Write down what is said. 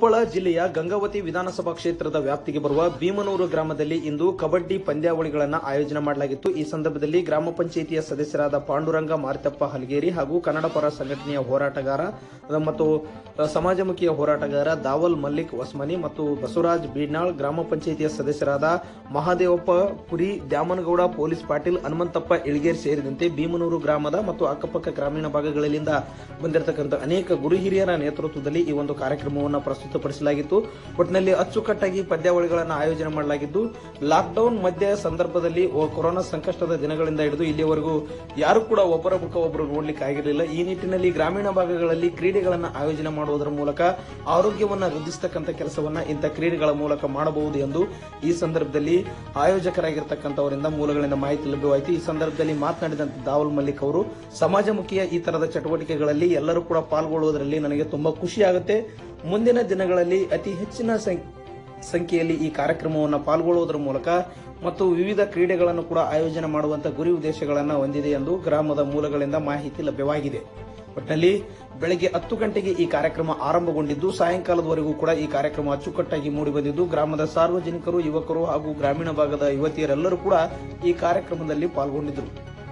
ಕೊಪ್ಪಳ ಜಿಲ್ಲೆಯ ಗಂಗಾವತಿ ವಿಧಾನಸಭಾ ಕ್ಷೇತ್ರದ ವ್ಯಾಪ್ತಿಗೆ ಬರುವ ಭೀಮನೂರು ಗ್ರಾಮದಲ್ಲಿ ಇಂದು ಕಬಡ್ಡಿ ಪಂದ್ಯಾವಳಿಗಳನ್ನು ಆಯೋಜನೆ ಮಾಡಲಾಗಿತ್ತು ಈ ಸಂದರ್ಭದಲ್ಲಿ ಗ್ರಾಮ ಪಂಚಾಯಿತಿಯ ಸದಸ್ಯರಾದ ಪಾಂಡುರಂಗ ಮಾರಿತಪ್ಪ ಹಲಗೇರಿ ಹಾಗೂ ಕನ್ನಡ ಪರ ಸಂಘಟನೆಯ ಹೋರಾಟಗಾರ ಅಹ್, ಮತ್ತು ಅಹ್, ಸಮಾಜಮುಖಿಯ ಹೋರಾಟಗಾರ ದಾವಲ್ ಮಲ್ಲಿಕ್ ವಸ್ಮನಿ ಮತ್ತು ಬಸವರಾಜ್ ಬೀಡ್ನಾಳ್ ಗ್ರಾಮ ಪಂಚಾಯಿತಿಯ ಸದಸ್ಯರಾದ ಮಹಾದೇವಪ್ಪ ಪುರಿ ದ್ಯಾಮನಗೌಡ ಪೊಲೀಸ್ ಪಾಟೀಲ್ ಹನುಮಂತಪ್ಪ ಇಳಗೇರ್ ಸೇರಿದಂತೆ ಭೀಮನೂರು ಗ್ರಾಮದ ಮತ್ತು ಅಕ್ಕಪಕ್ಕ ಗ್ರಾಮೀಣ ಭಾಗಗಳಿಂದ ಬಂದಿರತಕ್ಕಂಥ ಅನೇಕ ಗುರು ಹಿರಿಯರ ನೇತೃತ್ವದಲ್ಲಿ ಈ ಒಂದು ಕಾರ್ಯಕ್ರಮವನ್ನು ಪ್ರಸ್ತುತಪಡಿಸಲಾಗಿತ್ತು ಒಟ್ಟಿನಲ್ಲಿ ಅಚ್ಚುಕಟ್ಟಾಗಿ ಪದ್ಯಾವಳಿಗಳನ್ನು ಆಯೋಜನೆ ಮಾಡಲಾಗಿದ್ದು ಲಾಕ್ಡೌನ್ ಮಧ್ಯ ಸಂದರ್ಭದಲ್ಲಿ ಓ- ಕೊರೋನಾ ಸಂಕಷ್ಟದ ದಿನಗಳಿಂದ ಹಿಡಿದು ಇಲ್ಲಿಯವರೆಗೂ ಯಾರು ಕೂಡ ಒಬ್ಬರ ಮುಖ ಒಬ್ಬರು ನೋಡ್ಲಿಕ್ಕೆ ಆಗಿರಲಿಲ್ಲ ಈ ನಿಟ್ಟಿನಲ್ಲಿ ಗ್ರಾಮೀಣ ಭಾಗಗಳಲ್ಲಿ ಕ್ರೀಡೆಗಳನ್ನು ಆಯೋಜನೆ ಮಾಡುವುದರ ಮೂಲಕ ಆರೋಗ್ಯವನ್ನ ವೃದ್ಧಿಸತಕ್ಕಂಥ ಕೆಲಸವನ್ನ ಇಂಥ ಕ್ರೀಡೆಗಳ ಮೂಲಕ ಮಾಡಬಹುದು ಎಂದು ಈ ಸಂದರ್ಭದಲ್ಲಿ ಆಯೋಜಕರಾಗಿರ್ತಕ್ಕಂಥವರಿಂದ ಮೂಲಗಳಿಂದ ಮಾಹಿತಿ ಲಭ್ಯವಾಯಿತು ಈ ಸಂದರ್ಭದಲ್ಲಿ ಮಾತನಾಡಿದಂತ ದಾವಲ್ ಮಲ್ಲಿಕ್ ಅವರು ಸಮಾಜಮುಖಿಯ ಈ ತರದ ಚಟುವಟಿಕೆಗಳಲ್ಲಿ ಎಲ್ಲರೂ ಕೂಡ ಪಾಲ್ಗೊಳ್ಳುವುದರಲ್ಲಿ ನನಗೆ ತುಂಬಾ ಖುಷಿ ಆಗುತ್ತೆ ಮುಂದಿನ ದಿನಗಳಲ್ಲಿ ಅತಿ ಹೆಚ್ಚಿನ ಸಂಖ್ಯೆ ಸಂಖ್ಯೆಯಲ್ಲಿ ಈ ಕಾರ್ಯಕ್ರಮವನ್ನು ಪಾಲ್ಗೊಳ್ಳುವುದರ ಮೂಲಕ ಮತ್ತು ವಿವಿಧ ಕ್ರೀಡೆಗಳನ್ನು ಕೂಡ ಆಯೋಜನೆ ಮಾಡುವಂತ ಗುರಿ ಉದ್ದೇಶಗಳನ್ನು ಹೊಂದಿದೆ ಎಂದು ಗ್ರಾಮದ ಮೂಲಗಳಿಂದ ಮಾಹಿತಿ ಲಭ್ಯವಾಗಿದೆ ಒಟ್ಟಿನಲ್ಲಿ ಬೆಳಗ್ಗೆ ಹತ್ತು ಗಂಟೆಗೆ ಈ ಕಾರ್ಯಕ್ರಮ ಆರಂಭಗೊಂಡಿದ್ದು ಸಾಯಂಕಾಲದವರೆಗೂ ಕೂಡ ಈ ಕಾರ್ಯಕ್ರಮ ಅಚ್ಚುಕಟ್ಟಾಗಿ ಮೂಡಿಬಂದಿದ್ದು ಗ್ರಾಮದ ಸಾರ್ವಜನಿಕರು ಯುವಕರು ಹಾಗೂ ಗ್ರಾಮೀಣ ಭಾಗದ ಯುವತಿಯರೆಲ್ಲರೂ ಕೂಡ ಈ ಕಾರ್ಯಕ್ರಮದಲ್ಲಿ ಪಾಲ್ಗೊಂಡಿದ್ದರು